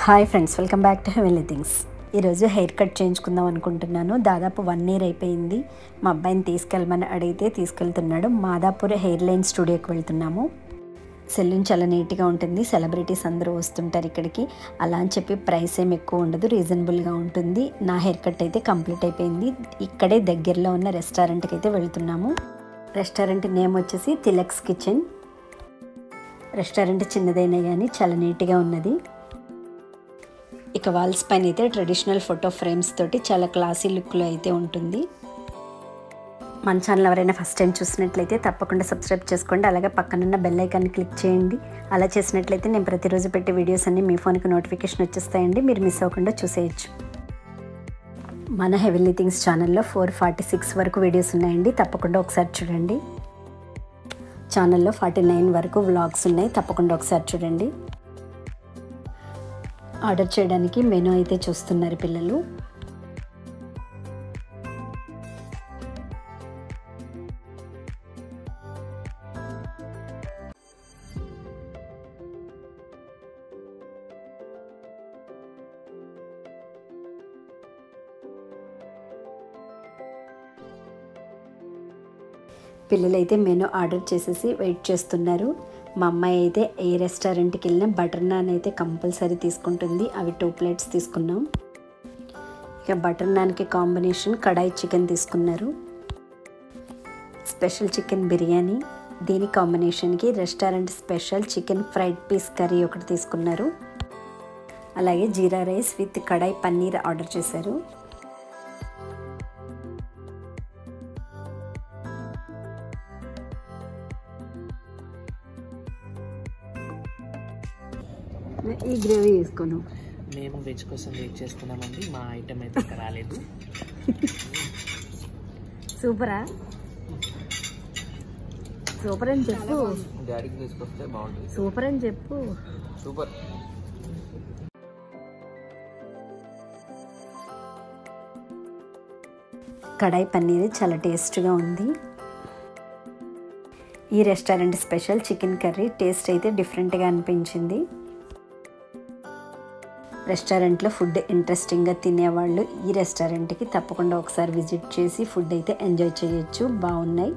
hi friends welcome back to heavenly things ఈరోజు hair cut చేయించుకుందాం అనుకుంటున్నాను దాదాపు వన్ ఇయర్ అయిపోయింది మా అబ్బాయిని తీసుకెళ్ళమని అడిగితే తీసుకెళ్తున్నాడు మాదాపూర్ హెయిర్ లైన్ స్టూడియోకి వెళ్తున్నాము సెలూన్ చాలా నీట్గా ఉంటుంది సెలబ్రిటీస్ అందరూ వస్తుంటారు ఇక్కడికి అలా అని చెప్పి ప్రైస్ ఏం ఎక్కువ ఉండదు రీజనబుల్గా ఉంటుంది నా హెయిర్ కట్ అయితే కంప్లీట్ అయిపోయింది ఇక్కడే దగ్గరలో ఉన్న రెస్టారెంట్కి అయితే వెళ్తున్నాము రెస్టారెంట్ నేమ్ వచ్చేసి తిలక్స్ కిచెన్ రెస్టారెంట్ చిన్నదైనా కానీ చాలా నీట్గా ఉన్నది ఇక వాల్స్ పైన అయితే ట్రెడిషనల్ ఫోటో ఫ్రేమ్స్ తోటి చాలా క్లాసీ లుక్లో అయితే ఉంటుంది మన ఛానల్ ఎవరైనా ఫస్ట్ టైం చూసినట్లయితే తప్పకుండా సబ్స్క్రైబ్ చేసుకోండి అలాగే పక్కనున్న బెల్ ఐకాన్ని క్లిక్ చేయండి అలా చేసినట్లయితే నేను ప్రతిరోజు పెట్టే వీడియోస్ అన్ని మీ ఫోన్కి నోటిఫికేషన్ వచ్చేస్తాయండి మీరు మిస్ అవ్వకుండా చూసేయచ్చు మన హెవెన్లీ థింగ్స్ ఛానల్లో ఫోర్ ఫార్టీ సిక్స్ వరకు వీడియోస్ ఉన్నాయండి తప్పకుండా ఒకసారి చూడండి ఛానల్లో ఫార్టీ నైన్ వరకు వ్లాగ్స్ ఉన్నాయి తప్పకుండా ఒకసారి చూడండి ఆర్డర్ చేయడానికి మెనూ అయితే చూస్తున్నారు పిల్లలు పిల్లలైతే మెనూ ఆర్డర్ చేసేసి వెయిట్ చేస్తున్నారు మా అమ్మాయి అయితే ఏ రెస్టారెంట్కి వెళ్ళినా బటర్ నాన్ అయితే కంపల్సరీ తీసుకుంటుంది అవి టూ ప్లేట్స్ తీసుకున్నాం ఇక బటర్ నాన్కి కాంబినేషన్ కడాయి చికెన్ తీసుకున్నారు స్పెషల్ చికెన్ బిర్యానీ దీని కాంబినేషన్కి restaurant special chicken fried piece curry ఒకటి తీసుకున్నారు అలాగే jeera rice with kadai paneer order చేశారు ఈ గ్రేవీ వేసుకోను మేము వెజ్ కోసం వెయిట్ చేస్తున్నామండి మా ఐటమ్ అయితే ఇంకా రాలేదు సూపరా సూపర్ అని చెప్పు డాడీకి తీసుకొస్తే బాగుంటుంది సూపర్ అని చెప్పు సూపర్ కడాయి పన్నీర్ చాలా టేస్ట్గా ఉంది ఈ restaurant special chicken curry taste అయితే డిఫరెంట్గా అనిపించింది రెస్టారెంట్లో ఫుడ్ ఇంట్రెస్టింగ్గా తినేవాళ్ళు ఈ రెస్టారెంట్కి తప్పకుండా ఒకసారి విజిట్ చేసి ఫుడ్ అయితే ఎంజాయ్ చేయొచ్చు బాగున్నాయి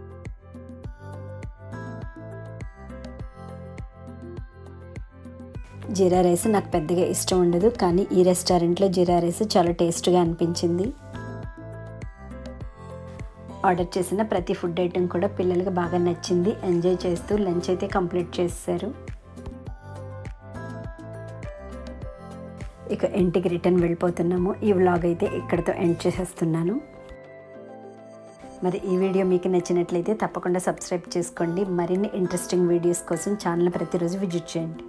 జీరా రైస్ నాకు పెద్దగా ఇష్టం ఉండదు కానీ ఈ రెస్టారెంట్లో జీరా రైస్ చాలా టేస్ట్గా అనిపించింది ఆర్డర్ చేసిన ప్రతి ఫుడ్ ఐటెం కూడా పిల్లలకి బాగా నచ్చింది ఎంజాయ్ చేస్తూ లంచ్ అయితే కంప్లీట్ చేస్తారు ఇక ఇంటికి రిటర్న్ వెళ్ళిపోతున్నాము ఈ వ్లాగ్ అయితే ఇక్కడితో ఎండ్ చేసేస్తున్నాను మరి ఈ వీడియో మీకు నచ్చినట్లయితే తప్పకుండా సబ్స్క్రైబ్ చేసుకోండి మరిన్ని ఇంట్రెస్టింగ్ వీడియోస్ కోసం ఛానల్ ప్రతిరోజు విజిట్ చేయండి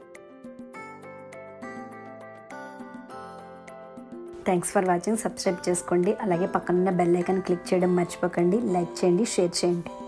థ్యాంక్స్ ఫర్ వాచింగ్ సబ్స్క్రైబ్ చేసుకోండి అలాగే పక్కనున్న బెల్ ఐకాన్ క్లిక్ చేయడం మర్చిపోకండి లైక్ చేయండి షేర్ చేయండి